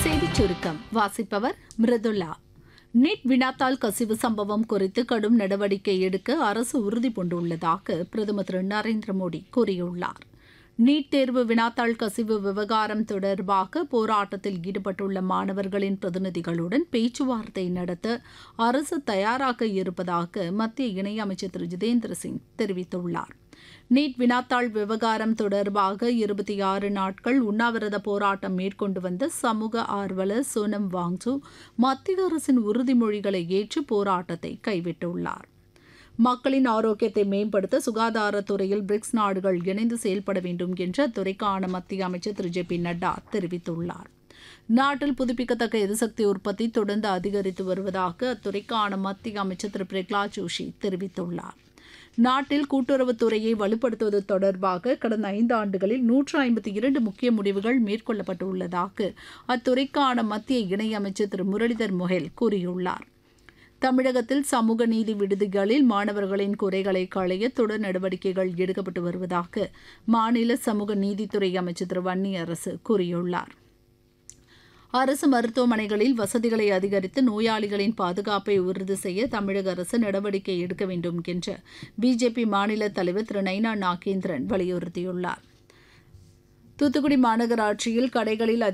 செய்திச் சுருக்கம் வாசிப்பவர் மிருதுலா நீட் வினாத்தாள் கசிவு சம்பவம் குறித்து கடும் நடவடிக்கை எடுக்க அரசு உறுதி பூண்டுள்ளதாக பிரதமர் திரு நரேந்திர மோடி கூறியுள்ளார் நீட் தேர்வு வினாத்தாள் கசிவு விவகாரம் தொடர்பாக போராட்டத்தில் ஈடுபட்டுள்ள மாணவர்களின் பிரதிநிதிகளுடன் பேச்சுவார்த்தை நடத்த அரசு தயாராக இருப்பதாக மத்திய இணையமைச்சர் திரு ஜிதேந்திர சிங் தெரிவித்துள்ளார் நீட் வினாத்தாள் விவகாரம் தொடர்பாக இருபத்தி ஆறு நாட்கள் உண்ணாவிரத போராட்டம் மேற்கொண்டு வந்த சமூக ஆர்வலர் சோனம் வாங்சு மத்திய அரசின் உறுதிமொழிகளை ஏற்று போராட்டத்தை கைவிட்டுள்ளார் மக்களின் ஆரோக்கியத்தை மேம்படுத்த சுகாதாரத்துறையில் பிரிக்ஸ் நாடுகள் இணைந்து செயல்பட வேண்டும் என்று அத்துறைக்கான மத்திய அமைச்சர் திரு ஜே பி நட்டா தெரிவித்துள்ளார் நாட்டில் புதுப்பிக்கத்தக்க எரிசக்தி உற்பத்தி தொடர்ந்து அதிகரித்து வருவதாக அத்துறைக்கான மத்திய அமைச்சர் திரு பிரகலாத் ஜோஷி தெரிவித்துள்ளார் நாட்டில் கூட்டுறவுத்துறையை வலுப்படுத்துவது தொடர்பாக கடந்த ஐந்து ஆண்டுகளில் நூற்று ஐம்பத்தி இரண்டு முக்கிய முடிவுகள் மேற்கொள்ளப்பட்டுள்ளதாக அத்துறைக்கான மத்திய இணையமைச்சர் திரு முரளிதர் மொஹெல் கூறியுள்ளார் தமிழகத்தில் சமூக நீதி விடுதிகளில் மாணவர்களின் குறைகளை களைய தொடர் நடவடிக்கைகள் எடுக்கப்பட்டு வருவதாக மாநில சமூக நீதித்துறை அமைச்சர் திரு வன்னி அரசு கூறியுள்ளார் அரசு மருத்துவமனைகளில் வசதிகளை அதிகரித்து நோயாளிகளின் பாதுகாப்பை உறுதி செய்ய தமிழக அரசு நடவடிக்கை எடுக்க வேண்டும் என்று பிஜேபி மாநில தலைவர் திரு நைனா நாகேந்திரன் வலியுறுத்தியுள்ளார் தூத்துக்குடி மாநகராட்சியில் கடைகளில் அதிக